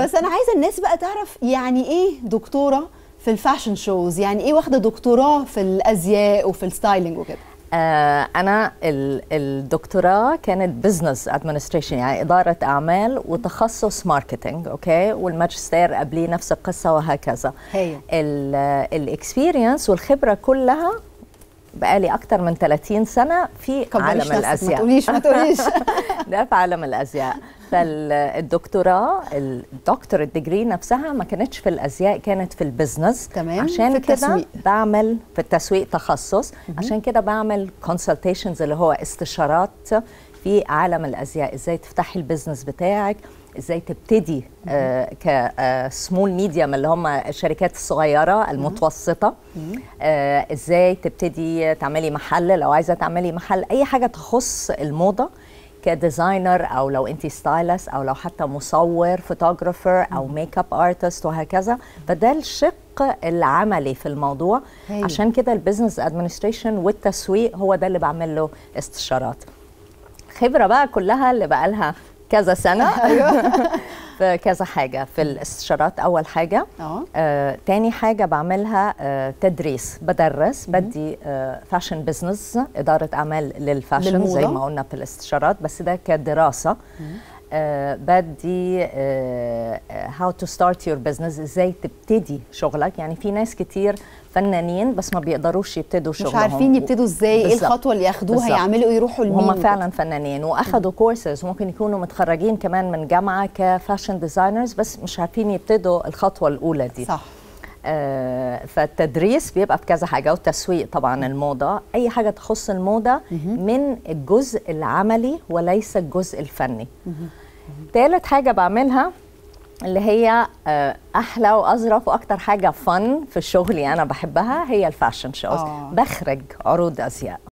بس انا عايزه الناس بقى تعرف يعني ايه دكتوره في الفاشن شوز يعني ايه واخده دكتوراه في الازياء وفي الستايلينج وكده آه، انا ال- الدكتوراه كانت بزنس ادمنستريشن يعني اداره اعمال وتخصص ماركتينج اوكي والماجستير قبليه نفس القصه وهكذا هايل. الاكسبيرينس والخبره كلها بقالي اكتر من 30 سنه في كبريش عالم نفسك، ما الازياء تقوليش ما تقوليش ده في عالم الازياء فالدكتوراه الدكتور الديجري نفسها ما كانتش في الازياء كانت في البزنس تمام، عشان في كده التسويق. بعمل في التسويق تخصص عشان كده بعمل كونسلتيشنز اللي هو استشارات في عالم الازياء ازاي تفتحي البزنس بتاعك ازاي تبتدي آه كسمول ميديوم اللي هم الشركات الصغيره المتوسطه آه ازاي تبتدي تعملي محل لو عايزه تعملي محل اي حاجه تخص الموضه كديزاينر او لو انت ستايلست او لو حتى مصور فوتوغرافر او ميك اب ارتست وهكذا فده الشق العملي في الموضوع هايل. عشان كده البيزنس ادمنستريشن والتسويق هو ده اللي بعمل له استشارات خبره بقى كلها اللي بقى لها كذا سنه في كذا حاجه في الاستشارات اول حاجه اه آه، تاني حاجة بعملها آه، تدريس بدرس بدي آه، فاشن بزنس إدارة أعمال للفاشن للموضة. زي ما قلنا في الاستشارات بس ده كدراسة آه بدي هاو تو ستارت يور بزنس ازاي تبتدي شغلك يعني في ناس كتير فنانين بس ما بيقدروش يبتدوا شغلهم مش عارفين يبتدوا ازاي ايه بالظبط. الخطوه اللي ياخدوها بالظبط. يعملوا ايه يروحوا لمين هم وكده. فعلا فنانين واخدوا كورسز وممكن يكونوا متخرجين كمان من جامعه كفاشن ديزاينرز بس مش عارفين يبتدوا الخطوه الاولى دي صح آه، فالتدريس بيبقى في كذا حاجه والتسويق طبعا الموضه اي حاجه تخص الموضه من الجزء العملي وليس الجزء الفني ثالث حاجه بعملها اللي هي آه، احلى واظرف واكتر حاجه فن في شغلي انا بحبها هي الفاشن شوز آه. بخرج عروض ازياء